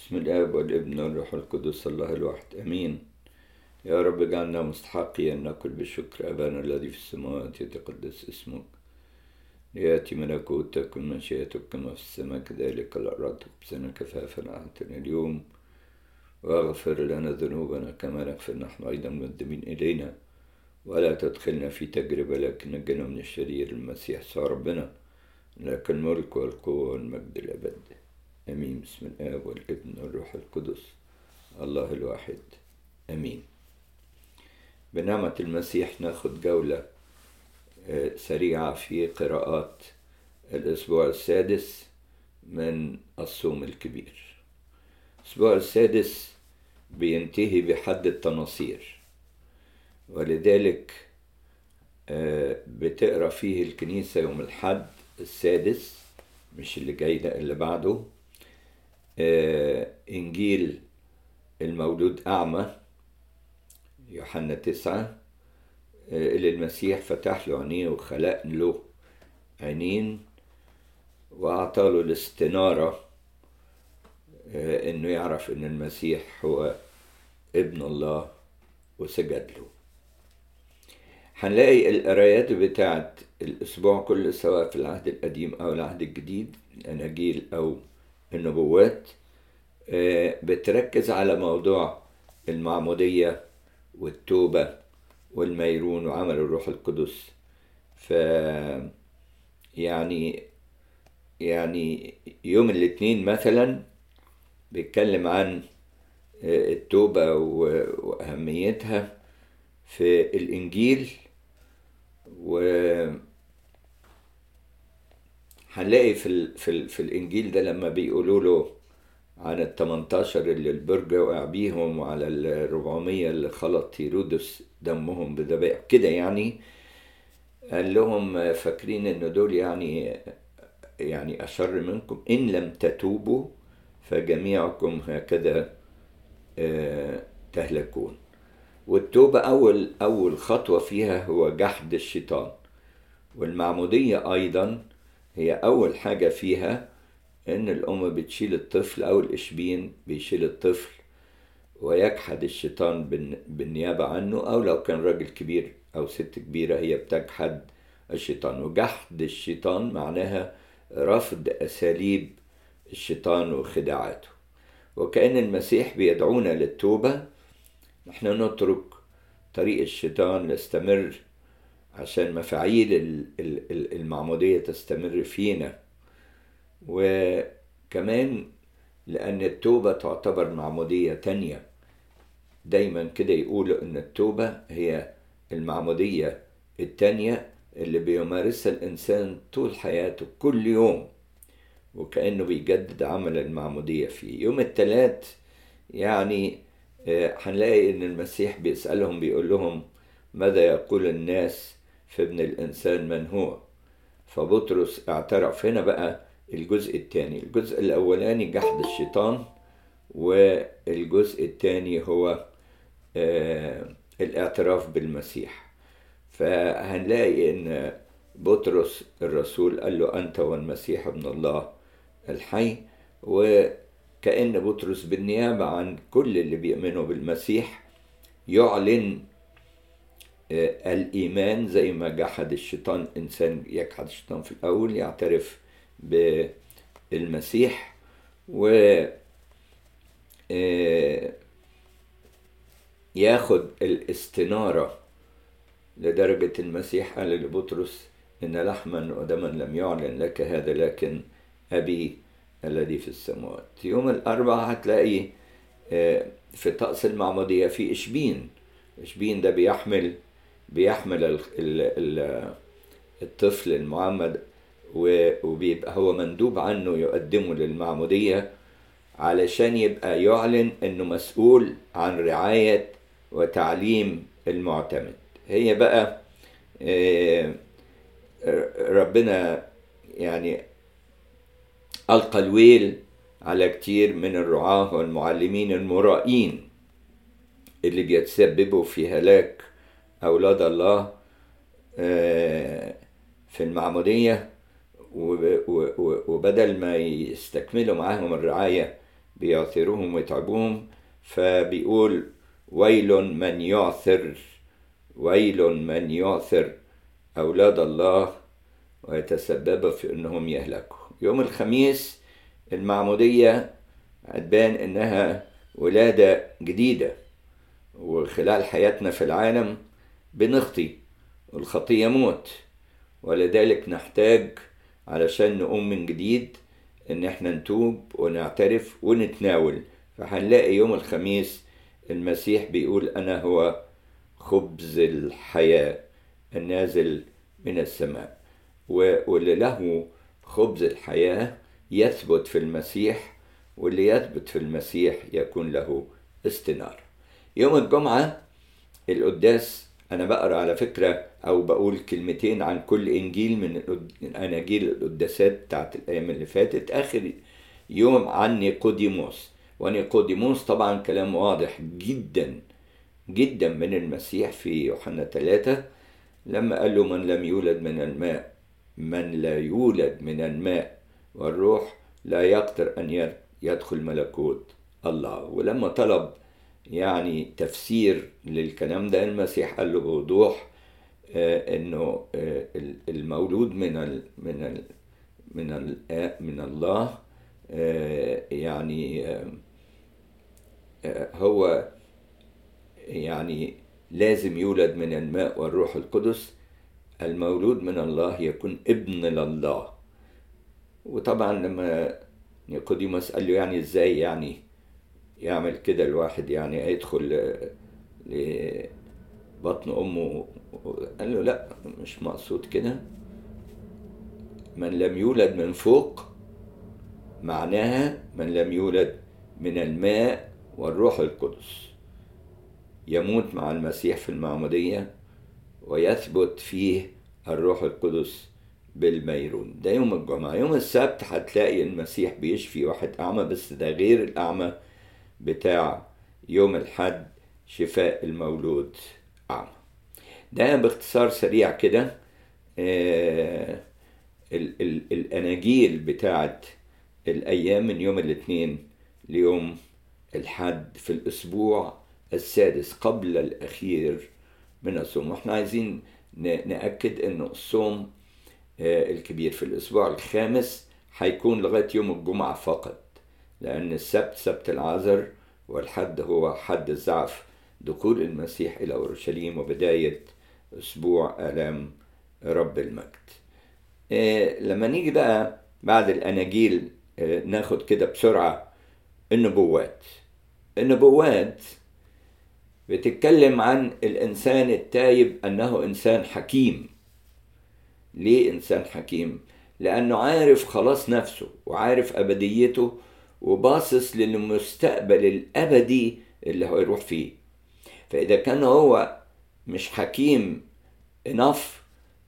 بسم الآب والابن والروح القدس الله الواحد أمين يا رب اجعلنا مستحقي أن نأكل بالشكر أبانا الذي في السماوات يتقدس اسمك ليأتي ملكوتك ومشيئتك كما في السماء كذلك على الأرض خبزنا كفافنا أعطنا اليوم واغفر لنا ذنوبنا كما نغفر نحن أيضا المذنبين إلينا ولا تدخلنا في تجربة لكن نجنا من الشرير المسيح صار ربنا لك الملك والقوة والمجد الأبد أمين بسم الآب والابن والروح القدس الله الواحد أمين بنعمة المسيح ناخد جولة سريعة في قراءات الأسبوع السادس من الصوم الكبير الأسبوع السادس بينتهي بحد التناصير ولذلك بتقرا فيه الكنيسة يوم الحد السادس مش اللي جاي ده اللي بعده إنجيل المولود أعمى يوحنا تسعة اللي المسيح فتح له عينيه وخلق له عينين وأعطى له الاستنارة إنه يعرف إن المسيح هو ابن الله وسجد له هنلاقي القرايات بتاعت الأسبوع كله سواء في العهد القديم أو العهد الجديد الأناجيل أو النبوات بتركز على موضوع المعمودية والتوبة والميرون وعمل الروح القدس ف يعني يعني يوم الاثنين مثلا بيتكلم عن التوبة وأهميتها في الإنجيل و هنلاقي في ال في, ال في الإنجيل ده لما بيقولوا له عن ال 18 اللي البرج وقع بيهم وعلى ال 400 اللي خلط هيرودس دمهم بذبائح كده يعني قال لهم فاكرين ان دول يعني يعني اشر منكم ان لم تتوبوا فجميعكم هكذا تهلكون والتوبة أول أول خطوة فيها هو جحد الشيطان والمعمودية أيضا هي أول حاجة فيها إن الأم بتشيل الطفل أو الإشبين بيشيل الطفل ويجحد الشيطان بالنيابة عنه أو لو كان راجل كبير أو ست كبيرة هي بتجحد الشيطان وجحد الشيطان معناها رفض أساليب الشيطان وخداعاته وكأن المسيح بيدعونا للتوبة نحن نترك طريق الشيطان نستمر عشان مفاعيل المعمودية تستمر فينا وكمان لأن التوبة تعتبر معمودية تانية دايما كده يقولوا إن التوبة هي المعمودية التانية اللي بيمارسها الإنسان طول حياته كل يوم وكأنه بيجدد عمل المعمودية فيه يوم الثلاث يعني هنلاقي إن المسيح بيسألهم بيقول لهم ماذا يقول الناس في ابن الإنسان من هو فبطرس اعترف هنا بقى الجزء الثاني الجزء الأولاني جحد الشيطان والجزء الثاني هو الاعتراف بالمسيح فهنلاقي ان بطرس الرسول قال له انت والمسيح ابن الله الحي وكأن بطرس بالنيابة عن كل اللي بيؤمنوا بالمسيح يعلن الإيمان زي ما جحد الشيطان إنسان يجحد الشيطان في الأول يعترف بالمسيح و ياخد الاستنارة لدرجة المسيح قال لبطرس إن لحما ودما لم يعلن لك هذا لكن أبي الذي في السماوات يوم الأربعاء هتلاقي في طقس المعمودية في إشبين إشبين ده بيحمل بيحمل الطفل المعمد وبيبقى هو مندوب عنه يقدمه للمعمودية علشان يبقى يعلن انه مسؤول عن رعاية وتعليم المعتمد هي بقى ربنا يعني ألقى الويل على كتير من الرعاة والمعلمين المرائين اللي بيتسببوا في هلاك أولاد الله في المعمودية وبدل ما يستكملوا معاهم الرعاية بيعثرهم ويتعبوهم فبيقول ويل من يعثر ويل من يعثر أولاد الله ويتسبب في أنهم يهلكوا يوم الخميس المعمودية هتبان إنها ولادة جديدة وخلال حياتنا في العالم بنخطي والخطية موت ولذلك نحتاج علشان نقوم من جديد إن احنا نتوب ونعترف ونتناول فهنلاقي يوم الخميس المسيح بيقول أنا هو خبز الحياة النازل من السماء واللي له خبز الحياة يثبت في المسيح واللي يثبت في المسيح يكون له استنارة يوم الجمعة القداس أنا بقرأ على فكرة أو بقول كلمتين عن كل إنجيل من أناجيل القداسات بتاعت الأيام اللي فاتت آخر يوم عن نيقوديموس ونيقوديموس طبعا كلام واضح جدا جدا من المسيح في يوحنا ثلاثة لما قال له من لم يولد من الماء من لا يولد من الماء والروح لا يقدر أن يدخل ملكوت الله ولما طلب يعني تفسير للكلام ده المسيح قال له بوضوح آه انه آه المولود من ال من ال من ال من الله آه يعني هو يعني لازم يولد من الماء والروح القدس المولود من الله يكون ابن لله وطبعا لما نيقوديموس قال له يعني ازاي يعني يعمل كده الواحد يعني يدخل لبطن امه قال له لا مش مقصود كده من لم يولد من فوق معناها من لم يولد من الماء والروح القدس يموت مع المسيح في المعمودية ويثبت فيه الروح القدس بالميرون ده يوم الجمعة يوم السبت هتلاقي المسيح بيشفي واحد أعمى بس ده غير الأعمى بتاع يوم الحد شفاء المولود أعمى ده باختصار سريع كده آه ال ال الأناجيل بتاعت الأيام من يوم الاثنين ليوم الحد في الأسبوع السادس قبل الأخير من الصوم واحنا عايزين نأكد أن الصوم الكبير في الأسبوع الخامس هيكون لغاية يوم الجمعة فقط لأن السبت سبت العذر والحد هو حد الزعف دخول المسيح إلى أورشليم وبداية أسبوع آلام رب المجد لما نيجي بقى بعد الأناجيل ناخد كده بسرعة النبوات النبوات بتتكلم عن الإنسان التايب أنه إنسان حكيم ليه إنسان حكيم؟ لأنه عارف خلاص نفسه وعارف أبديته وباصص للمستقبل الأبدي اللي هيروح فيه فإذا كان هو مش حكيم enough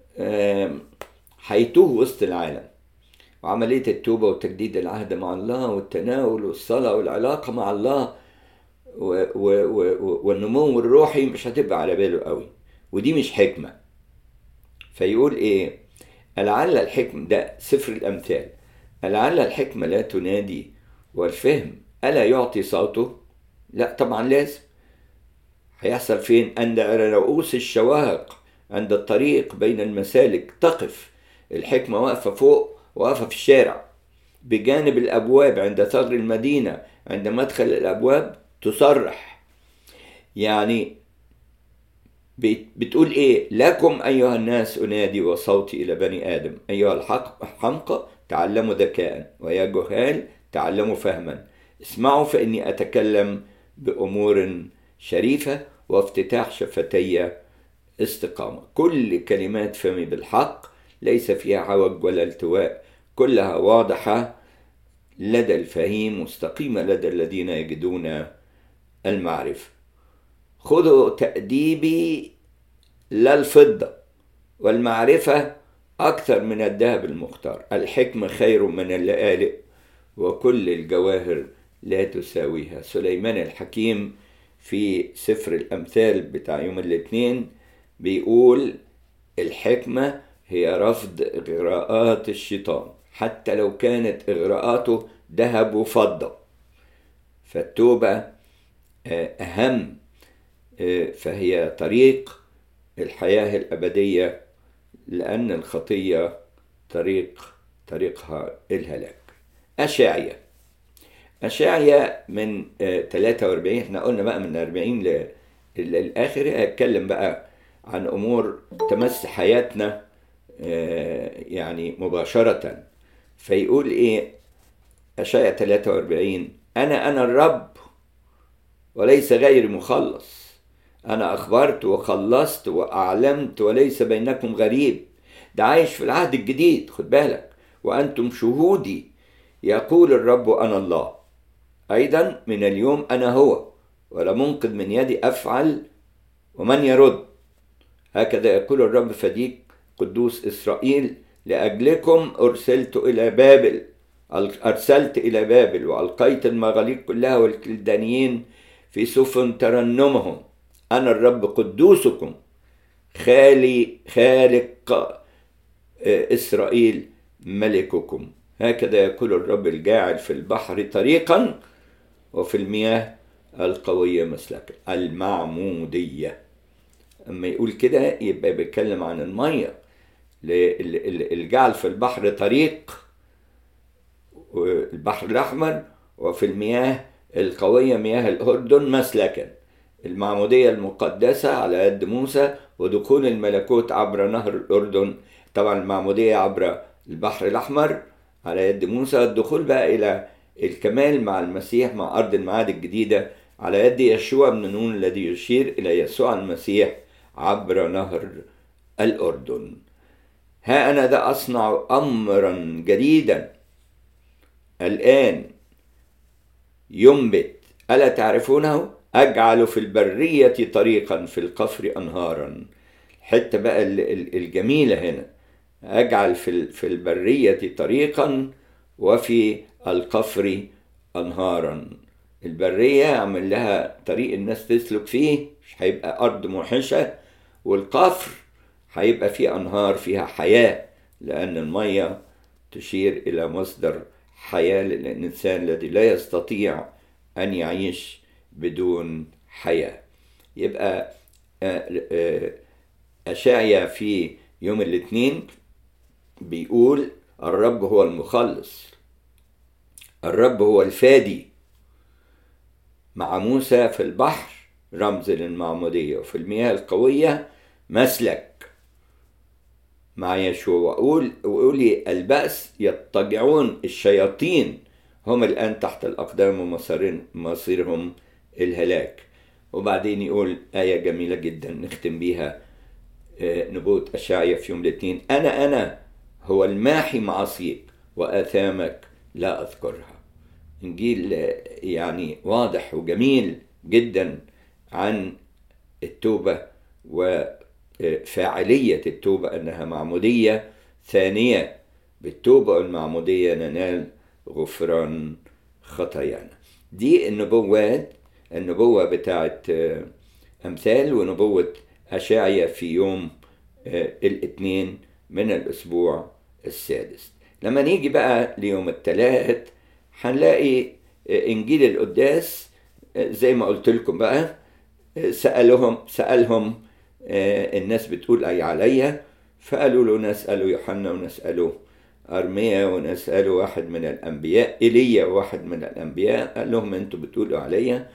هيتوه وسط العالم وعملية التوبة وتجديد العهد مع الله والتناول والصلاة والعلاقة مع الله و و و والنمو الروحي مش هتبقى على باله قوي ودي مش حكمة فيقول ايه لعل الحكم ده سفر الأمثال لعل الحكمة لا تنادي والفهم ألا يعطي صوته لا طبعا لازم هيحصل فين عند رؤوس الشواهق عند الطريق بين المسالك تقف الحكمة واقفة فوق واقفة في الشارع بجانب الأبواب عند ثغر المدينة عند مدخل الأبواب تصرح يعني بتقول ايه لكم ايها الناس انادي وصوتي الى بني ادم ايها الحمقى تعلموا ذكاء ويا جهال تعلموا فهما اسمعوا فاني اتكلم بامور شريفه وافتتاح شفتي استقامه كل كلمات فمي بالحق ليس فيها عوج ولا التواء كلها واضحه لدى الفهيم مستقيمه لدى الذين يجدون المعرفه خذوا تأديبي لا الفضة والمعرفة أكثر من الذهب المختار الحكمة خير من اللآلئ وكل الجواهر لا تساويها سليمان الحكيم في سفر الأمثال بتاع يوم الاثنين بيقول الحكمة هي رفض إغراءات الشيطان حتى لو كانت إغراءاته ذهب وفضة فالتوبة أهم فهي طريق الحياة الأبدية لأن الخطية طريق طريقها الهلاك أشعية أشعية من 43 احنا قلنا بقى من 40 للآخر هتكلم بقى عن أمور تمس حياتنا يعني مباشرة فيقول إيه أشعية 43 أنا أنا الرب وليس غير مخلص أنا أخبرت وخلصت وأعلمت وليس بينكم غريب ده عايش في العهد الجديد خد بالك وأنتم شهودي يقول الرب أنا الله أيضا من اليوم أنا هو ولا منقذ من يدي أفعل ومن يرد هكذا يقول الرب فديك قدوس إسرائيل لأجلكم أرسلت إلى بابل أرسلت إلى بابل وألقيت المغاليق كلها والكلدانيين في سفن ترنمهم أنا الرب قدوسكم خالي خالق إسرائيل ملككم هكذا يقول الرب الجاعل في البحر طريقا وفي المياه القوية مسلكا المعمودية أما يقول كده يبقى بيتكلم عن المية الجعل في البحر طريق البحر الأحمر وفي المياه القوية مياه الأردن مسلكا المعمودية المقدسة على يد موسى ودخول الملكوت عبر نهر الأردن طبعا المعمودية عبر البحر الأحمر على يد موسى الدخول بقى إلى الكمال مع المسيح مع أرض المعاد الجديدة على يد يشوع بن نون الذي يشير إلى يسوع المسيح عبر نهر الأردن ها أنا ذا أصنع أمرا جديدا الآن ينبت ألا تعرفونه أجعل في البرية طريقا في القفر أنهارا الحتة بقى الجميلة هنا أجعل في في البرية طريقا وفي القفر أنهارا البرية أعمل لها طريق الناس تسلك فيه مش هيبقى أرض موحشة والقفر هيبقى فيه أنهار فيها حياة لأن المية تشير إلى مصدر حياة للإنسان الذي لا يستطيع أن يعيش بدون حياة يبقى أشعيا في يوم الاثنين بيقول الرب هو المخلص الرب هو الفادي مع موسى في البحر رمز للمعمودية وفي المياه القوية مسلك مع يشوع وأقول وقولي البأس يضطجعون الشياطين هم الآن تحت الأقدام ومصيرهم الهلاك وبعدين يقول آية جميلة جدا نختم بيها نبوة أشعيا في يوم الاثنين أنا أنا هو الماحي معاصيك وآثامك لا أذكرها إنجيل يعني واضح وجميل جدا عن التوبة وفاعلية التوبة أنها معمودية ثانية بالتوبة والمعمودية ننال غفران خطايانا دي النبوات النبوة بتاعت أمثال ونبوة أشعيا في يوم الاثنين من الأسبوع السادس لما نيجي بقى ليوم الثلاث هنلاقي إنجيل القداس زي ما قلت لكم بقى سألهم سألهم الناس بتقول أي عليا فقالوا له نسأله يوحنا ونسأله أرميا ونسأله واحد من الأنبياء إيليا واحد من الأنبياء قال لهم أنتوا بتقولوا عليا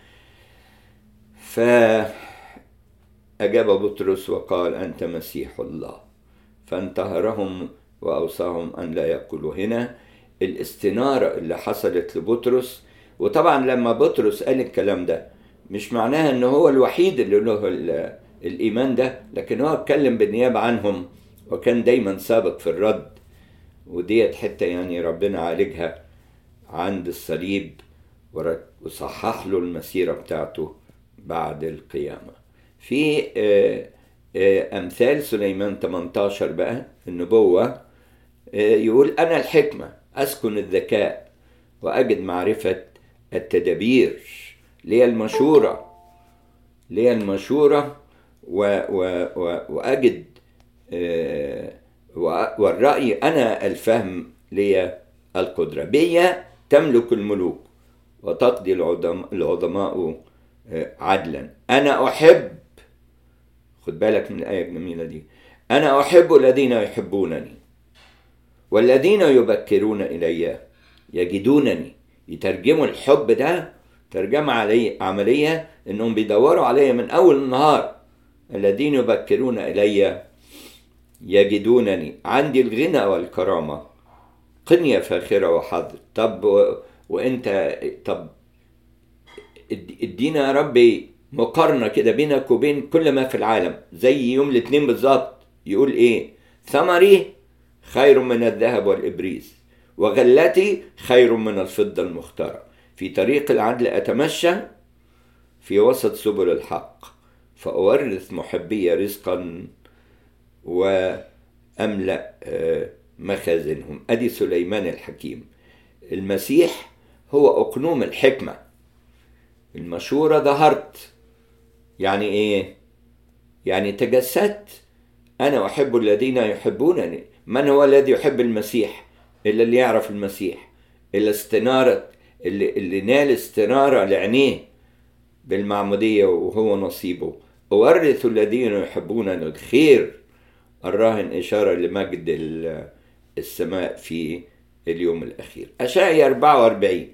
فأجاب بطرس وقال أنت مسيح الله فانتهرهم وأوصاهم أن لا يقولوا هنا الاستنارة اللي حصلت لبطرس وطبعا لما بطرس قال الكلام ده مش معناها ان هو الوحيد اللي له الايمان ده لكن هو اتكلم بالنيابه عنهم وكان دايما سابق في الرد وديت حته يعني ربنا عالجها عند الصليب وصحح له المسيره بتاعته بعد القيامه في امثال سليمان 18 بقى النبوه يقول انا الحكمه اسكن الذكاء واجد معرفه التدابير لي المشورة لي المشورة و و و وأجد والرأي أنا الفهم لي القدرة بي تملك الملوك وتقضي العظم- العظماء آه، عدلا أنا أحب خد بالك من الآية الجميلة دي أنا أحب الذين يحبونني والذين يبكرون إلي يجدونني يترجموا الحب ده ترجمة علي عملية إنهم بيدوروا عليا من أول النهار الذين يبكرون إلي يجدونني عندي الغنى والكرامة قنية فاخرة وحظ طب و... وانت طب اد- ادينا يا ربي مقارنة كده بينك وبين كل ما في العالم زي يوم الاثنين بالظبط يقول ايه ثمري خير من الذهب والإبريز وغلتي خير من الفضة المختارة في طريق العدل أتمشى في وسط سبل الحق فأورث محبي رزقا وأملأ آه، مخازنهم أدي سليمان الحكيم المسيح هو أقنوم الحكمة المشورة ظهرت يعني إيه؟ يعني تجسدت أنا أحب الذين يحبونني من هو الذي يحب المسيح إلا اللي يعرف المسيح إلا استنارة اللي, اللي نال استنارة لعينيه بالمعمودية وهو نصيبه أورث الذين يحبونني الخير الراهن إشارة لمجد ال- السماء في اليوم الأخير أشعيا 44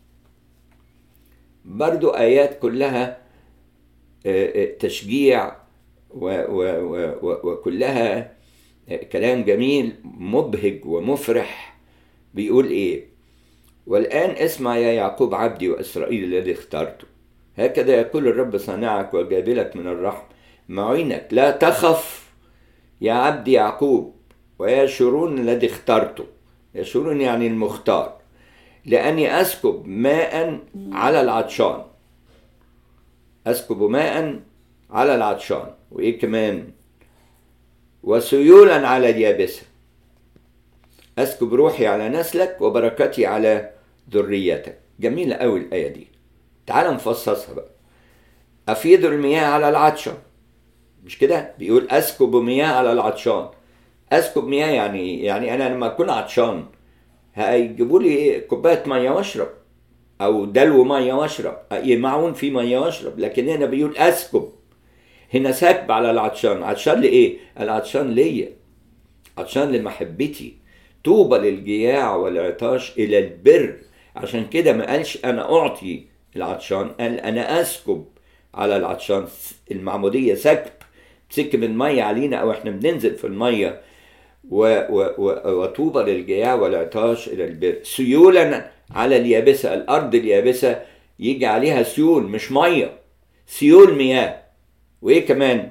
برضو آيات كلها آه، آه، تشجيع و و و و وكلها آه، كلام جميل مبهج ومفرح بيقول إيه والآن اسمع يا يعقوب عبدي وإسرائيل الذي اخترته هكذا يقول الرب صانعك وجابلك من الرحم معينك لا تخف يا عبد يعقوب ويا شرون الذي اخترته يا شرون يعني المختار لأني أسكب ماء على العطشان أسكب ماء على العطشان وإيه كمان وسيولا على اليابسة أسكب روحي على نسلك وبركتي على ذريتك جميلة أوي الآية دي تعال نفصصها بقى أفيض المياه على العطشان مش كده بيقول أسكب مياه على العطشان أسكب مياه يعني إيه؟ يعني أنا لما أكون عطشان هيجيبوا لي كوبايه ميه واشرب او دلو ميه واشرب معون في ميه واشرب لكن هنا بيقول اسكب هنا سكب على العطشان عطشان لايه العطشان ليا عطشان لمحبتي طوبى للجياع والعطاش الى البر عشان كده ما قالش انا اعطي العطشان قال انا اسكب على العطشان المعموديه سكب تسكب الميه علينا او احنا بننزل في الميه و- و- و- وطوبى للجياع والعطاش الى البر سيولا على اليابسه الارض اليابسه يجي عليها سيول مش ميه سيول مياه وايه كمان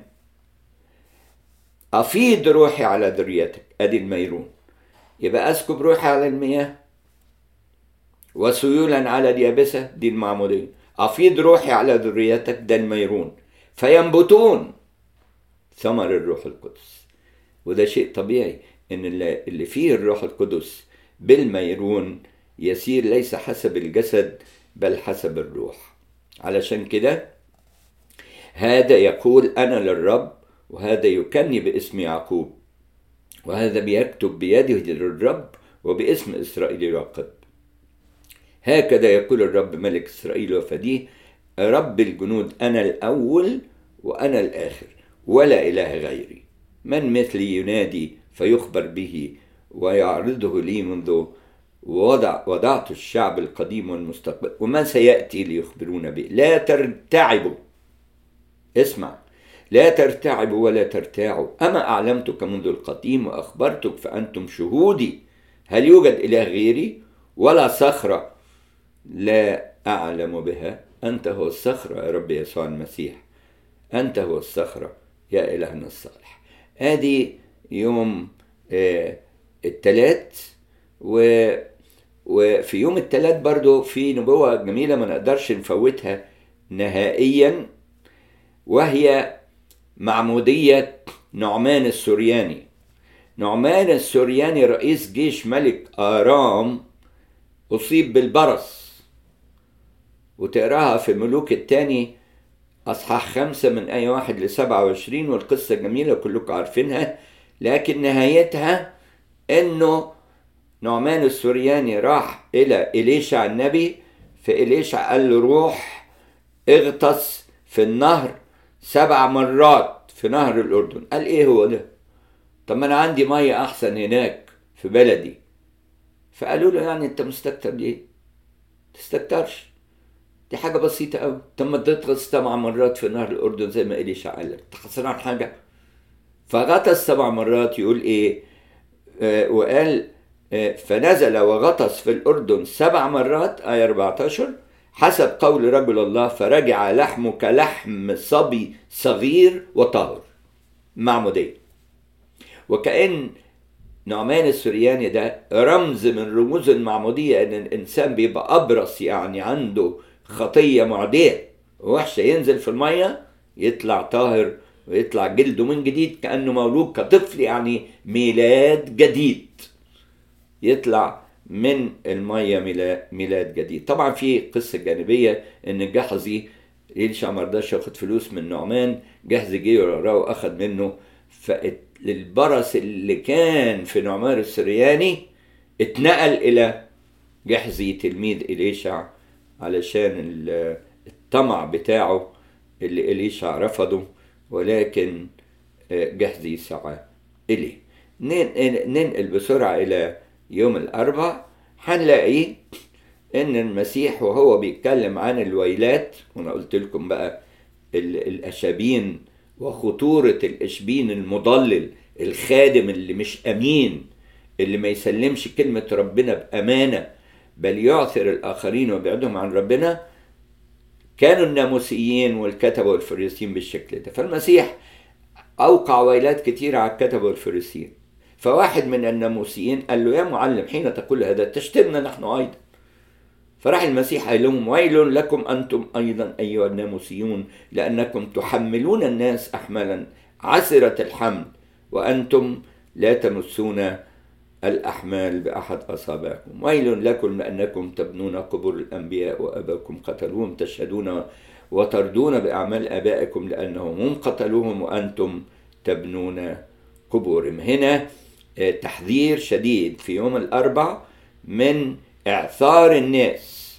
افيض روحي على ذريتك ادي الميرون يبقى اسكب روحي على المياه وسيولا على اليابسه دي المعموديه افيض روحي على ذريتك ده الميرون فينبتون ثمر الروح القدس وده شيء طبيعي ان اللي اللي فيه الروح القدس بالميرون يسير ليس حسب الجسد بل حسب الروح علشان كده هذا يقول انا للرب وهذا يكني باسم يعقوب وهذا بيكتب بيده للرب وباسم اسرائيل يراقب هكذا يقول الرب ملك اسرائيل وفديه رب الجنود انا الاول وانا الاخر ولا اله غيري من مثلي ينادي فيخبر به ويعرضه لي منذ وضع وضعت الشعب القديم والمستقبل ومن سيأتي ليخبرون به لا ترتعبوا اسمع لا ترتعبوا ولا ترتاعوا أما أعلمتك منذ القديم وأخبرتك فأنتم شهودي هل يوجد إله غيري ولا صخرة لا أعلم بها أنت هو الصخرة يا رب يسوع المسيح أنت هو الصخرة يا إلهنا الصالح ادي يوم آه التلات و وفي يوم التلات برضو في نبوة جميلة ما نقدرش نفوتها نهائيا وهي معمودية نعمان السورياني نعمان السورياني رئيس جيش ملك آرام أصيب بالبرص وتقراها في ملوك الثاني أصحاح خمسة من آية واحد لسبعة وعشرين والقصة جميلة كلكم عارفينها لكن نهايتها إنه نعمان السورياني راح إلى إليشع النبي فإليشع قال له روح اغطس في النهر سبع مرات في نهر الأردن قال إيه هو ده طب ما أنا عندي مية أحسن هناك في بلدي فقالوا له يعني أنت مستكتر ليه تستكترش دي حاجة بسيطة أوي طب ما تغطس سبع مرات في نهر الأردن زي ما إليشع قال لك أنت خسران حاجة فغطس سبع مرات يقول إيه آه وقال آه فنزل وغطس في الأردن سبع مرات آية 14 حسب قول رجل الله فرجع لحمه كلحم صبي صغير وطاهر معمودية وكأن نعمان السرياني ده رمز من رموز المعمودية ان الانسان بيبقى ابرص يعني عنده خطية معدية وحشة ينزل في المية يطلع طاهر ويطلع جلده من جديد كأنه مولود كطفل يعني ميلاد جديد يطلع من المية ميلاد جديد طبعا في قصة جانبية ان جحظي إليشع مرضاش ياخد فلوس من نعمان جهز جه وراه واخد منه فالبرص اللي كان في نعمان السرياني اتنقل الى جحزي تلميذ إليشع علشان الطمع بتاعه اللي إليشع رفضه ولكن جحزي سعى إليه ننقل بسرعة إلى يوم الأربع هنلاقي إن المسيح وهو بيتكلم عن الويلات وأنا قلت لكم بقى الأشابين وخطورة الإشبين المضلل الخادم اللي مش أمين اللي ما يسلمش كلمة ربنا بأمانة بل يعثر الآخرين ويبعدهم عن ربنا كانوا الناموسيين والكتبة والفريسيين بالشكل ده فالمسيح أوقع ويلات كتيرة على الكتبة والفريسيين فواحد من الناموسيين قال له يا معلم حين تقول هذا تشتمنا نحن أيضا فراح المسيح قال لهم ويل لكم أنتم أيضا أيها الناموسيون لأنكم تحملون الناس أحمالا عسرة الحمل وأنتم لا تمسون الأحمال بأحد أصابعكم ويل لكم لأنكم تبنون قبور الأنبياء وأباكم قتلوهم تشهدون وتردون بأعمال آبائكم لأنهم هم قتلوهم وأنتم تبنون قبورهم هنا تحذير شديد في يوم الأربع من إعثار الناس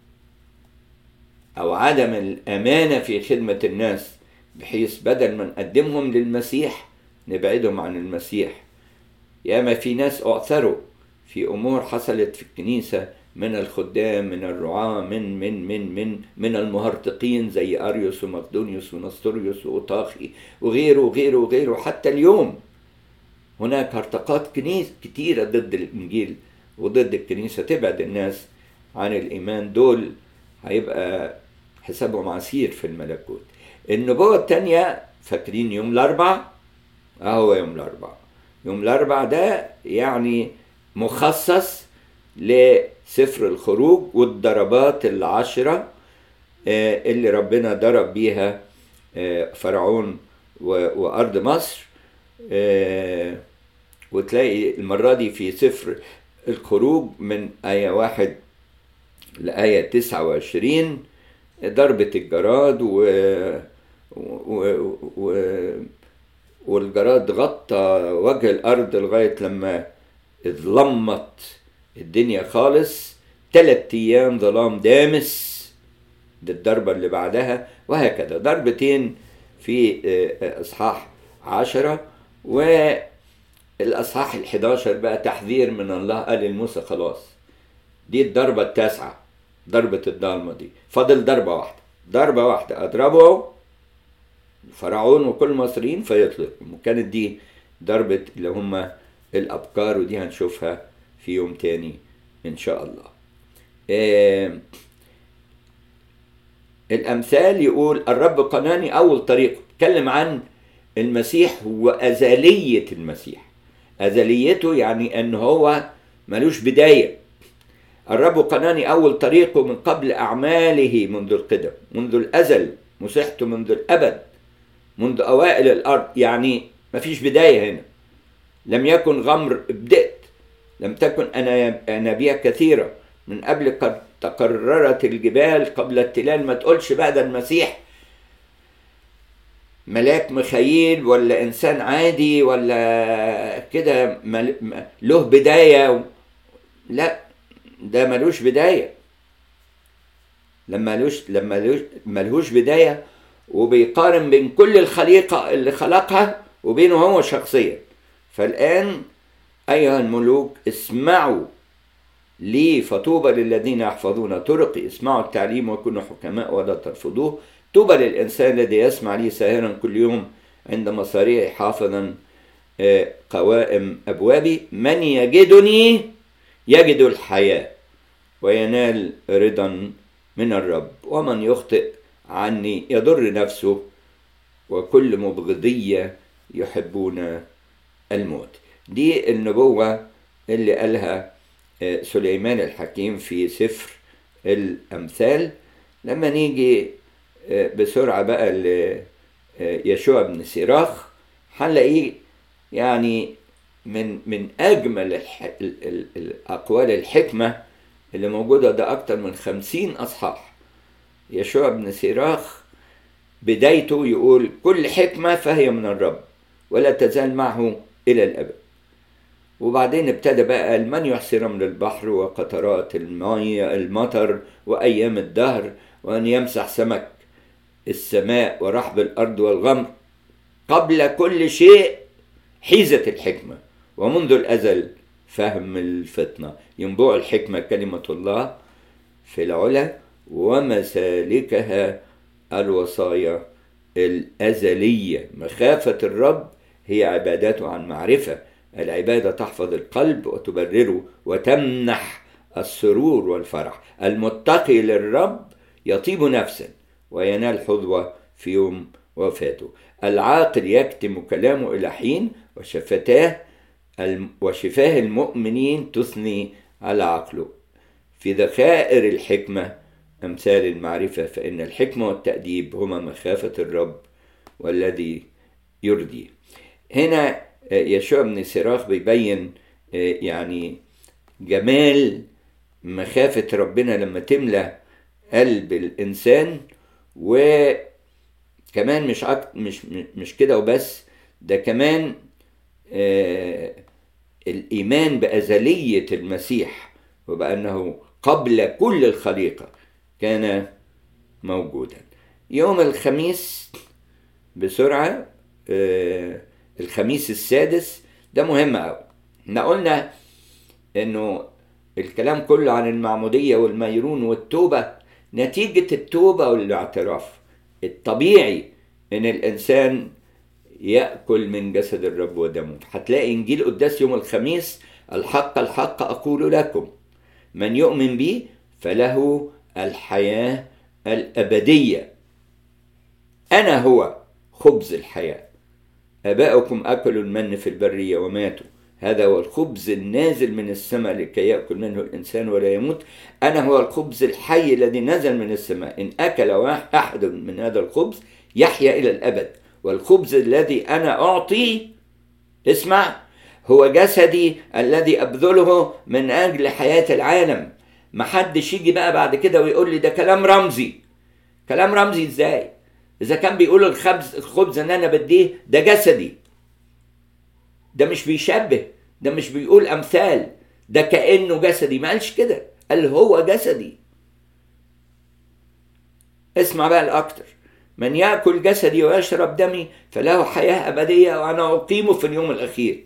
أو عدم الأمانة في خدمة الناس بحيث بدل ما نقدمهم للمسيح نبعدهم عن المسيح ياما في ناس أعثروا في أمور حصلت في الكنيسة من الخدام من الرعاة من من من من من المهرطقين زي أريوس ومقدونيوس ونستوريوس وأوطاخي وغيره وغيره وغيره حتى اليوم هناك هرطقات كنيس كتيرة ضد الإنجيل وضد الكنيسة تبعد الناس عن الإيمان دول هيبقى حسابهم عسير في الملكوت النبوة التانية فاكرين يوم الأربع أهو يوم الأربع يوم الأربع ده يعني مخصص لسفر الخروج والضربات العشرة اللي ربنا ضرب بيها فرعون وأرض مصر وتلاقي المرة دي في سفر الخروج من آية واحد لآية تسعة وعشرين ضربة الجراد و... و... و... والجراد غطى وجه الأرض لغاية لما اتظلمت الدنيا خالص تلات أيام ظلام دامس دي الضربة اللي بعدها وهكذا ضربتين في إصحاح عشرة والأصحاح الحداشر بقى تحذير من الله قال لموسى خلاص دي الضربة التاسعة ضربة الضلمة دي فاضل ضربة واحدة ضربة واحدة أضربه فرعون وكل المصريين فيطلقهم وكانت دي ضربة اللي هم الأبكار ودي هنشوفها في يوم تاني إن شاء الله آه الأمثال يقول الرب قناني أول طريق اتكلم عن المسيح وأزلية المسيح أزليته يعني أن هو ملوش بداية الرب قناني أول طريقه من قبل أعماله منذ القدم منذ الأزل مسيحته منذ الأبد منذ أوائل الأرض يعني مفيش بداية هنا لم يكن غمر ابدأت لم تكن أنابيع كثيرة من قبل قد تقررت الجبال قبل التلال ما تقولش بقى ده المسيح ملاك مخيل ولا إنسان عادي ولا كده له بداية لا ده ملوش بداية لما لوش لما لوش ملهوش بداية وبيقارن بين كل الخليقة اللي خلقها وبينه هو شخصيا فالآن أيها الملوك اسمعوا لي فطوبى للذين يحفظون طرقي اسمعوا التعليم وكونوا حكماء ولا ترفضوه طوبى للإنسان الذي يسمع لي ساهرا كل يوم عند مصاريعي حافظا قوائم أبوابي من يجدني يجد الحياة وينال رضا من الرب ومن يخطئ عني يضر نفسه وكل مبغضية يحبون الموت دي النبوة اللي قالها سليمان الحكيم في سفر الأمثال لما نيجي بسرعة بقى ليشوع بن سيراخ هنلاقيه يعني من من أجمل الح... ال... ال... الأقوال الحكمة اللي موجودة ده أكتر من خمسين أصحاح يشوع بن سيراخ بدايته يقول كل حكمة فهي من الرب ولا تزال معه إلى الأبد وبعدين ابتدى بقى من يحصي رمل البحر وقطرات المية المطر وأيام الدهر وأن يمسح سمك السماء ورحب الأرض والغمر قبل كل شيء حيزة الحكمة ومنذ الأزل فهم الفطنة ينبوع الحكمة كلمة الله في العلا ومسالكها الوصايا الأزلية مخافة الرب هي عبادته عن معرفة العبادة تحفظ القلب وتبرره وتمنح السرور والفرح المتقي للرب يطيب نفسا وينال حظوة في يوم وفاته العاقل يكتم كلامه إلى حين وشفتاه وشفاه المؤمنين تثني على عقله في ذخائر الحكمة أمثال المعرفة فإن الحكمة والتأديب هما مخافة الرب والذي يرضي هنا يشوع بن سراخ بيبين يعني جمال مخافة ربنا لما تملى قلب الإنسان وكمان مش عك... مش مش كده وبس ده كمان آه الإيمان بأزلية المسيح وبأنه قبل كل الخليقة كان موجودا يوم الخميس بسرعة آه الخميس السادس ده مهم أوي احنا قلنا انه الكلام كله عن المعمودية والميرون والتوبة نتيجة التوبة والاعتراف الطبيعي ان الانسان يأكل من جسد الرب ودمه هتلاقي انجيل قداس يوم الخميس الحق الحق اقول لكم من يؤمن بي فله الحياة الأبدية أنا هو خبز الحياة آباؤكم أكلوا المن في البرية وماتوا هذا هو الخبز النازل من السماء لكي يأكل منه الإنسان ولا يموت أنا هو الخبز الحي الذي نزل من السماء إن أكل أحد من هذا الخبز يحيا إلى الأبد والخبز الذي أنا أعطي اسمع هو جسدي الذي أبذله من أجل حياة العالم محدش يجي بقى بعد كده ويقول لي ده كلام رمزي كلام رمزي ازاي اذا كان بيقول الخبز الخبز ان انا بديه ده جسدي ده مش بيشبه ده مش بيقول امثال ده كانه جسدي ما قالش كده قال هو جسدي اسمع بقى الاكتر من ياكل جسدي ويشرب دمي فله حياه ابديه وانا اقيمه في اليوم الاخير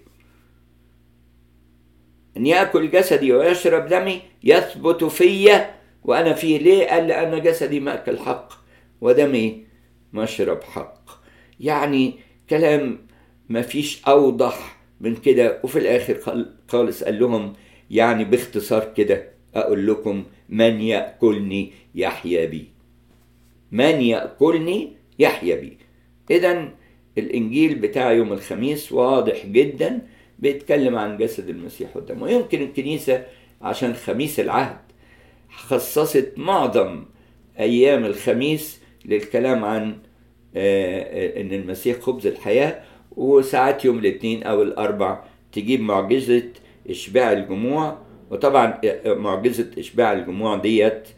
ان ياكل جسدي ويشرب دمي يثبت فيا وانا فيه ليه قال لان جسدي ماكل حق ودمي مشرب حق يعني كلام ما فيش اوضح من كده وفي الاخر خالص قال لهم يعني باختصار كده اقول لكم من ياكلني يحيا بي من ياكلني يحيا بي اذا الانجيل بتاع يوم الخميس واضح جدا بيتكلم عن جسد المسيح قدامه ويمكن الكنيسة عشان خميس العهد خصصت معظم أيام الخميس للكلام عن أن المسيح خبز الحياة وساعات يوم الاثنين أو الأربع تجيب معجزة إشباع الجموع وطبعا معجزة إشباع الجموع ديت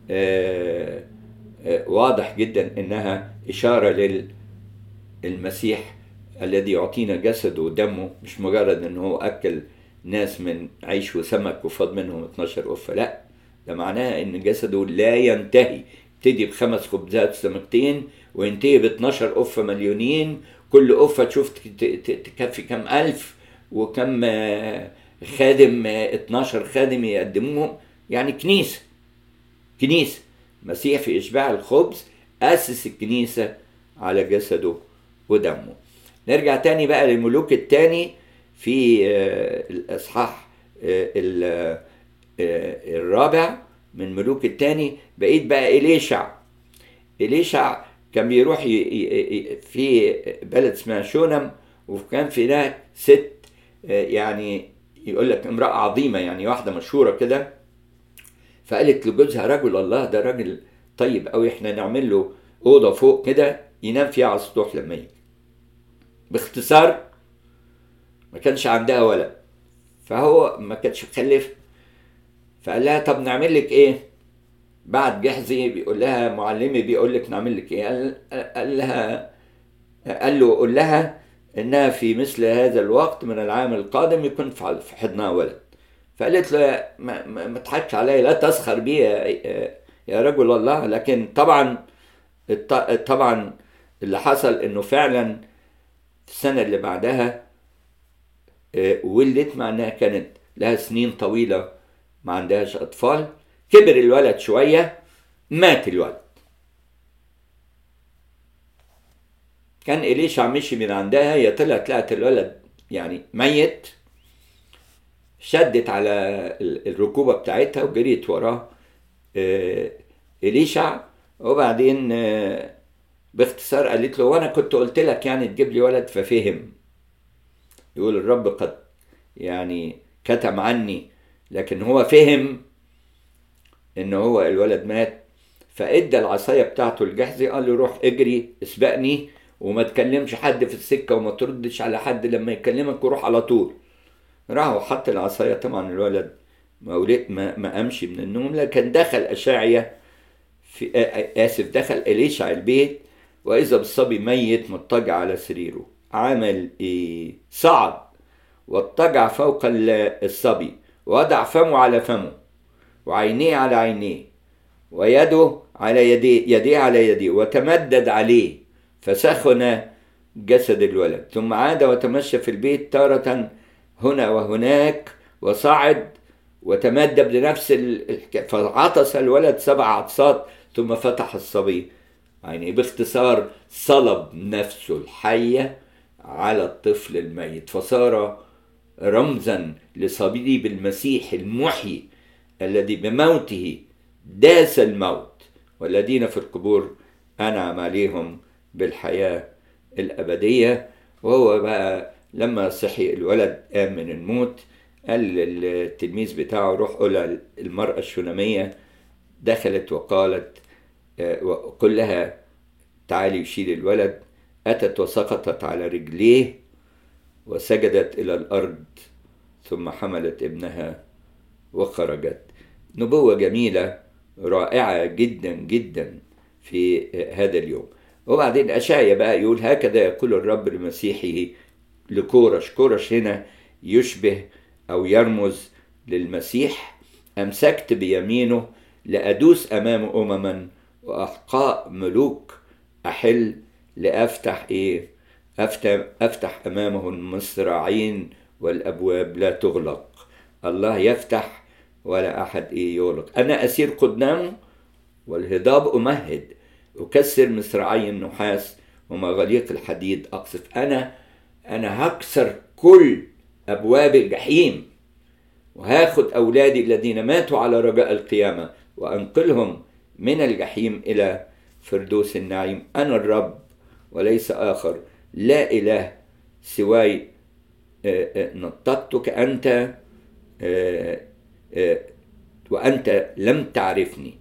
واضح جدا إنها إشارة للمسيح الذي يعطينا جسده ودمه مش مجرد ان هو اكل ناس من عيش وسمك وفاض منهم 12 قفه لا ده معناها ان جسده لا ينتهي يبتدي بخمس خبزات وسمكتين وينتهي ب 12 قفه مليونين كل قفه تشوف ت- ت- تكفي كم الف وكم آه، خادم آه، 12 خادم يقدموهم يعني كنيسه كنيسه مسيح في اشباع الخبز اسس الكنيسه على جسده ودمه نرجع تاني بقى للملوك التاني في آه، الاصحاح آه، ال- آه، الرابع من ملوك التاني بقيت بقى إليشع إليشع كان بيروح ي- ي- ي- في بلد اسمها شونم وكان في هناك ست آه، يعني يقول لك امرأة عظيمة يعني واحدة مشهورة كده فقالت لجوزها رجل الله ده راجل طيب قوي احنا نعمل له أوضة فوق كده ينام فيها على السطوح لما يجي باختصار ما كانش عندها ولد فهو ما كانش مخلف فقال لها طب نعمل لك ايه بعد جحزي بيقول لها معلمي بيقول لك نعمل لك ايه قال, قال لها قال له قول لها انها في مثل هذا الوقت من العام القادم يكون في في حضنها ولد فقالت له ما, ما, ما تضحكش عليا لا تسخر بي يا, يا رجل الله لكن طبعا الط- طبعا اللي حصل انه فعلا في السنه اللي بعدها آه، ولدت مع انها كانت لها سنين طويله ما عندهاش اطفال كبر الولد شويه مات الولد كان إليشع مشي من عندها هي طلعت لقت الولد يعني ميت شدت على ال- الركوبة بتاعتها وجريت وراه آه، إليشع وبعدين آه، باختصار قالت له وانا كنت قلت لك يعني تجيب لي ولد ففهم يقول الرب قد يعني كتم عني لكن هو فهم ان هو الولد مات فادى العصايه بتاعته لجحزي قال له روح اجري اسبقني وما تكلمش حد في السكه وما تردش على حد لما يكلمك وروح على طول راح وحط العصايه طبعا الولد ما ولد ما, ما قامش من النوم لكن دخل اشعيا في آ- آ- اسف دخل اليشع البيت واذا بالصبي ميت مضطجع على سريره عمل ايه صعد واضطجع فوق ال- الصبي ووضع فمه على فمه وعينيه على عينيه ويده على يديه يديه على يديه وتمدد عليه فسخن جسد الولد ثم عاد وتمشى في البيت تارة هنا وهناك وصعد وتمدد لنفس ال- الحكاية فعطس الولد سبع عطسات ثم فتح الصبي يعني باختصار صلب نفسه الحية على الطفل الميت فصار رمزا لصليب المسيح المحيي الذي بموته داس الموت والذين في القبور أنعم عليهم بالحياة الأبدية وهو بقى لما صحي الولد قام من الموت قال للتلميذ بتاعه روح قول المرأة الشونامية دخلت وقالت آه، وقل لها تعالي شيل الولد أتت وسقطت على رجليه وسجدت إلى الأرض ثم حملت ابنها وخرجت نبوة جميلة رائعة جدا جدا في هذا اليوم وبعدين أشعيا بقى يقول هكذا يقول الرب لمسيحه لكورش كورش هنا يشبه أو يرمز للمسيح أمسكت بيمينه لأدوس أمام أمما وأحقاء ملوك أحل لأفتح إيه أفتح, أفتح أمامه المصراعين والأبواب لا تغلق الله يفتح ولا أحد إيه يغلق أنا أسير قدامه والهضاب أمهد أكسر مصراعي النحاس ومغاليق الحديد أقصف أنا أنا هكسر كل أبواب الجحيم وهاخد أولادي الذين ماتوا على رجاء القيامة وأنقلهم من الجحيم إلى فردوس النعيم أنا الرب وليس آخر لا إله سواي آه، آه، نطقتك أنت آه، آه، وأنت لم تعرفني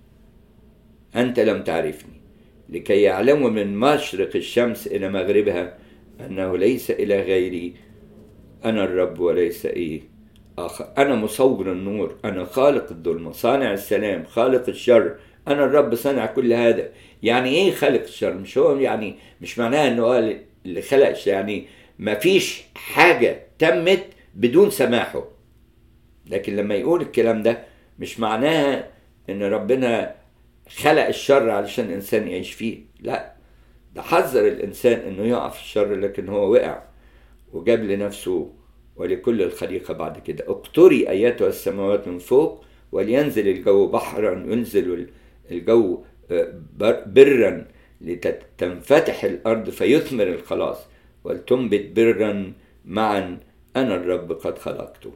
أنت لم تعرفني لكي يعلموا من مشرق الشمس إلى مغربها أنه ليس إلى غيري أنا الرب وليس إيه آخر أنا مصور النور أنا خالق الظلمة صانع السلام خالق الشر أنا الرب صانع كل هذا يعني إيه خالق الشر مش هو يعني مش معناها إنه هو اللي خلق الشر يعني ما فيش حاجة تمت بدون سماحه لكن لما يقول الكلام ده مش معناها ان ربنا خلق الشر علشان الانسان يعيش فيه لا ده حذر الانسان انه يقع في الشر لكن هو وقع وجاب لنفسه ولكل الخليقة بعد كده اقتري أياتها السماوات من فوق ولينزل الجو بحرا ينزل الجو برا لتنفتح الأرض فيثمر الخلاص ولتنبت برا معا أنا الرب قد خلقته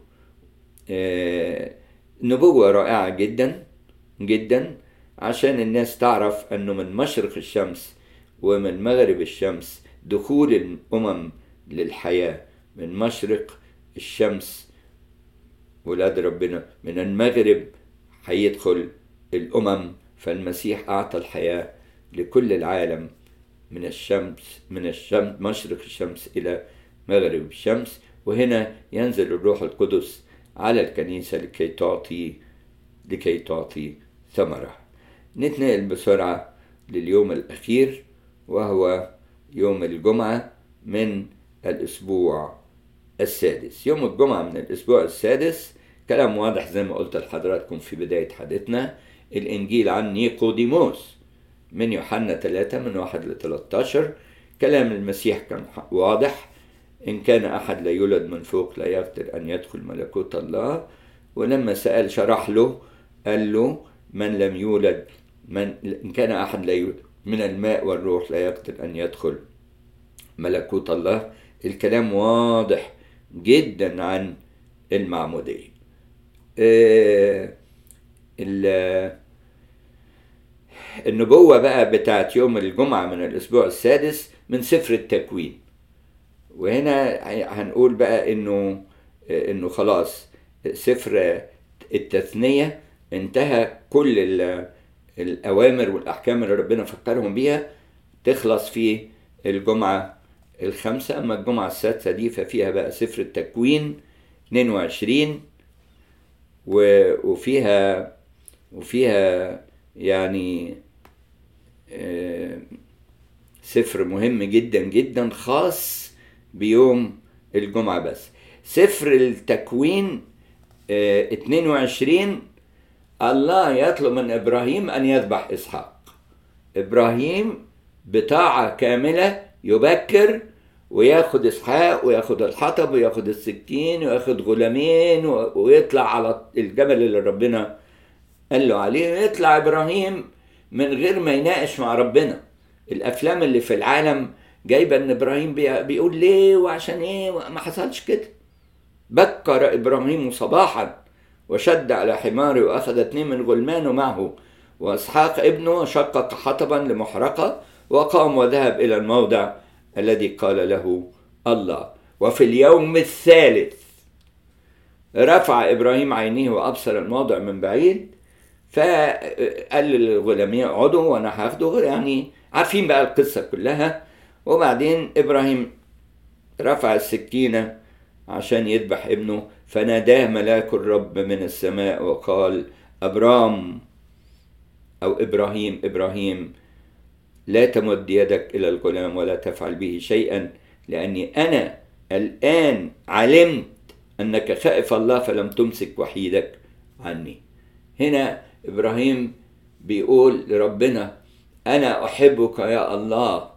نبوة رائعة جدا جدا عشان الناس تعرف أنه من مشرق الشمس ومن مغرب الشمس دخول الأمم للحياة من مشرق الشمس ولاد ربنا من المغرب هيدخل الأمم فالمسيح أعطى الحياة لكل العالم من الشمس من الشمس مشرق الشمس إلى مغرب الشمس وهنا ينزل الروح القدس على الكنيسة لكي تعطي لكي تعطي ثمرة نتنقل بسرعة لليوم الأخير وهو يوم الجمعة من الأسبوع السادس يوم الجمعة من الأسبوع السادس كلام واضح زي ما قلت لحضراتكم في بداية حديثنا الإنجيل عن نيقوديموس من يوحنا 3 من 1 ل 13 كلام المسيح كان واضح إن كان أحد لا يولد من فوق لا يقدر أن يدخل ملكوت الله ولما سأل شرح له قال له من لم يولد من إن كان أحد لا يولد من الماء والروح لا يقدر أن يدخل ملكوت الله الكلام واضح جدا عن المعمودية آه النبوة بقى بتاعت يوم الجمعة من الأسبوع السادس من سفر التكوين وهنا هنقول بقى إنه إنه خلاص سفر التثنية انتهى كل الأوامر والأحكام اللي ربنا فكرهم بيها تخلص في الجمعة الخامسة أما الجمعة السادسة دي ففيها بقى سفر التكوين 22 وفيها وفيها يعني سفر مهم جدا جدا خاص بيوم الجمعة بس سفر التكوين 22 الله يطلب من إبراهيم أن يذبح إسحاق إبراهيم بطاعة كاملة يبكر وياخد اسحاق وياخد الحطب وياخد السكين وياخد غلامين ويطلع على الجبل اللي ربنا قال له عليه يطلع ابراهيم من غير ما يناقش مع ربنا الافلام اللي في العالم جايبه ان ابراهيم بيقول ليه وعشان ايه ما حصلش كده بكر ابراهيم صباحا وشد على حماره واخذ اثنين من غلمانه معه واسحاق ابنه شقق حطبا لمحرقه وقام وذهب الى الموضع الذي قال له الله وفي اليوم الثالث رفع ابراهيم عينيه وابصر الموضع من بعيد فقال للغلامين اقعدوا وانا هاخده يعني عارفين بقى القصه كلها وبعدين ابراهيم رفع السكينه عشان يذبح ابنه فناداه ملاك الرب من السماء وقال ابرام او ابراهيم ابراهيم لا تمد يدك الى الغلام ولا تفعل به شيئا لاني انا الان علمت انك خائف الله فلم تمسك وحيدك عني هنا ابراهيم بيقول لربنا انا احبك يا الله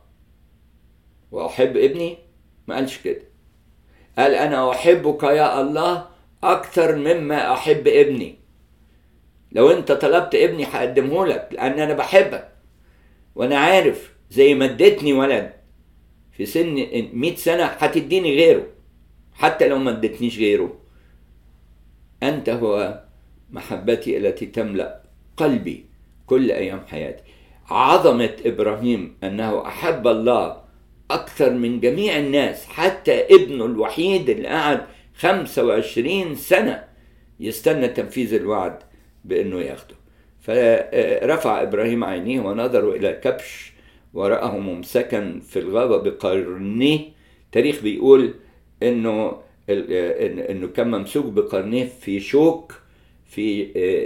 واحب ابني ما قالش كده قال انا احبك يا الله اكثر مما احب ابني لو انت طلبت ابني هقدمه لك لان انا بحبك وانا عارف زي ما اديتني ولد في سن 100 سنه هتديني غيره حتى لو ما اديتنيش غيره انت هو محبتي التي تملا قلبي كل ايام حياتي عظمه ابراهيم انه احب الله اكثر من جميع الناس حتى ابنه الوحيد اللي قعد 25 سنه يستنى تنفيذ الوعد بانه ياخده فرفع ابراهيم عينيه ونظروا الى كبش ورآه ممسكا في الغابه بقرنيه تاريخ بيقول انه انه كان ممسوك بقرنيه في شوك في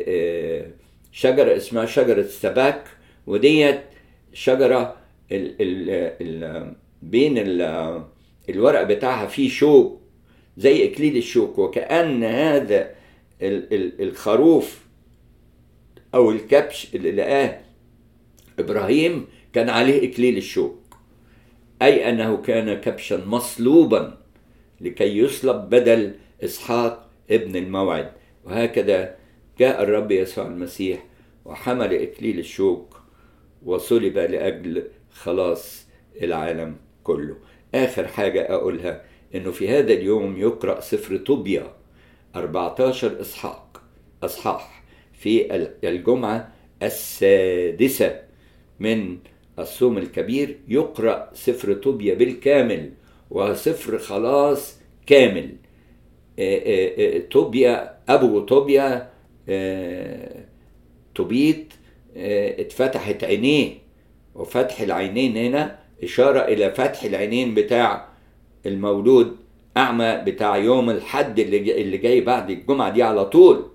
شجره اسمها شجره السباك وديت شجره ال ال ال بين ال الورق بتاعها فيه شوك زي اكليل الشوك وكأن هذا ال ال الخروف أو الكبش اللي لقاه إبراهيم كان عليه إكليل الشوك أي أنه كان كبشا مصلوبا لكي يصلب بدل إسحاق ابن الموعد وهكذا جاء الرب يسوع المسيح وحمل إكليل الشوك وصلب لأجل خلاص العالم كله آخر حاجة أقولها إنه في هذا اليوم يقرأ سفر طوبيا 14 إصحاق أصحاح في الجمعة السادسة من الصوم الكبير يقرأ سفر طوبيا بالكامل وسفر خلاص كامل طوبيا أبو طوبيا توبيت اتفتحت عينيه وفتح العينين هنا إشارة إلى فتح العينين بتاع المولود أعمى بتاع يوم الحد اللي جاي, اللي جاي بعد الجمعة دي على طول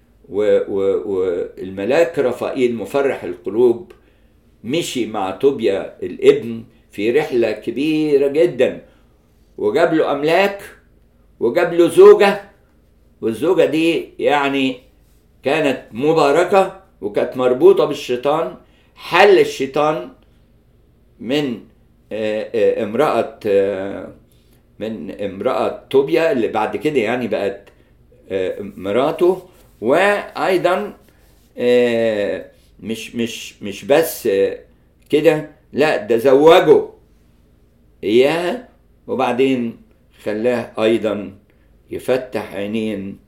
والملاك رفائيل مفرح القلوب مشي مع طوبيا الابن في رحلة كبيرة جدا وجاب له أملاك وجاب له زوجة والزوجة دي يعني كانت مباركة وكانت مربوطة بالشيطان حل الشيطان من امرأة من امرأة توبيا اللي بعد كده يعني بقت مراته وأيضا مش مش مش بس كده لا ده زوجه إياها وبعدين خلاه أيضا يفتح عينين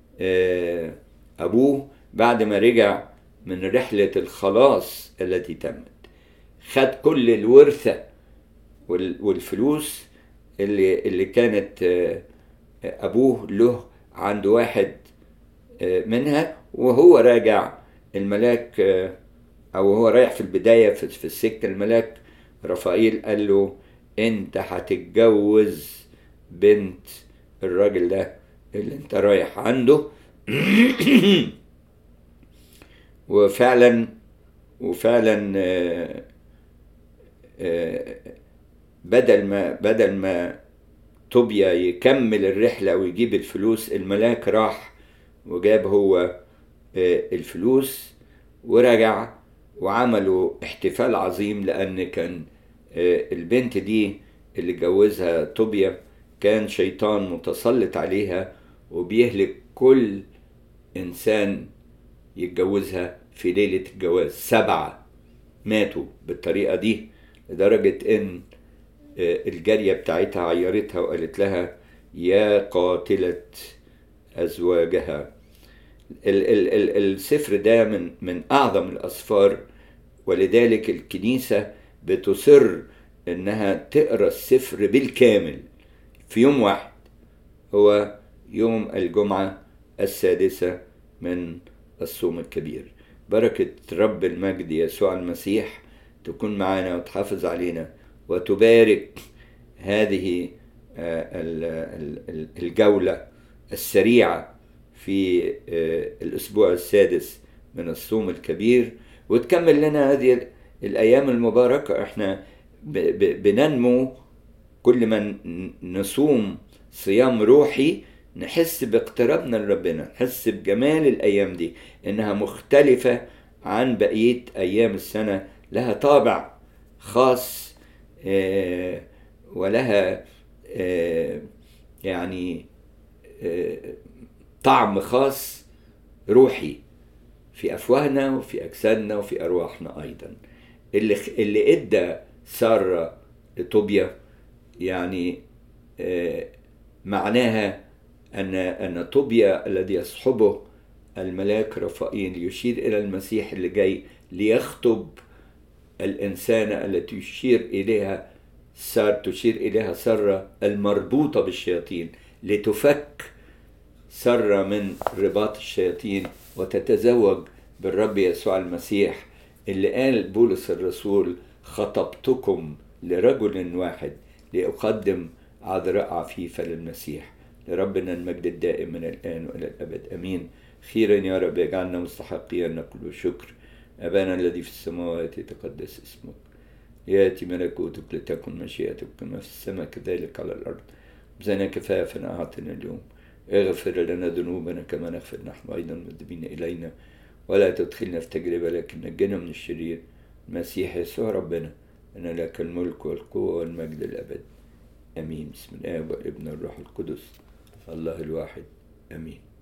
أبوه بعد ما رجع من رحلة الخلاص التي تمت خد كل الورثة والفلوس اللي اللي كانت أبوه له عند واحد منها وهو راجع الملاك أو هو رايح في البداية في السكة الملاك رفائيل قال له أنت هتتجوز بنت الراجل ده اللي أنت رايح عنده وفعلا وفعلا بدل ما بدل ما توبيا يكمل الرحلة ويجيب الفلوس الملاك راح وجاب هو الفلوس ورجع وعملوا احتفال عظيم لأن كان البنت دي اللي جوزها توبيا كان شيطان متسلط عليها وبيهلك كل إنسان يتجوزها في ليلة الجواز سبعة ماتوا بالطريقة دي لدرجة إن الجارية بتاعتها عيرتها وقالت لها يا قاتلة أزواجها ال ال ال السفر ده من من أعظم الأسفار ولذلك الكنيسة بتصر إنها تقرأ السفر بالكامل في يوم واحد هو يوم الجمعة السادسة من الصوم الكبير بركة رب المجد يسوع المسيح تكون معنا وتحافظ علينا وتبارك هذه الجولة السريعة في الأسبوع السادس من الصوم الكبير وتكمل لنا هذه الأيام المباركة احنا بننمو كل ما نصوم صيام روحي نحس باقترابنا لربنا نحس بجمال الأيام دي إنها مختلفة عن بقية أيام السنة لها طابع خاص ولها يعني طعم خاص روحي في أفواهنا وفي أجسادنا وفي أرواحنا أيضا اللي اللي إدى سارة لطوبيا يعني معناها أن أن طوبيا الذي يصحبه الملاك رفائيل يشير إلى المسيح اللي جاي ليخطب الإنسانة التي يشير إليها سار تشير إليها سرة المربوطة بالشياطين لتفك سرة من رباط الشياطين وتتزوج بالرب يسوع المسيح اللي قال بولس الرسول خطبتكم لرجل واحد لأقدم عذراء عفيفة للمسيح لربنا المجد الدائم من الآن وإلى الأبد أمين خيرا يا رب يجعلنا مستحقين نقول شكر أبانا الذي في السماوات يتقدس اسمك يأتي ملكوتك لتكن مشيئتك كما في السماء كذلك على الأرض بزنا كفافنا أعطنا اليوم اغفر لنا ذنوبنا كما نغفر نحن أيضا مذنبين إلينا ولا تدخلنا في تجربة لكن نجنا من الشرير المسيح يسوع ربنا أن لك الملك والقوة والمجد الأبد أمين بسم الله والابن الروح القدس الله الواحد أمين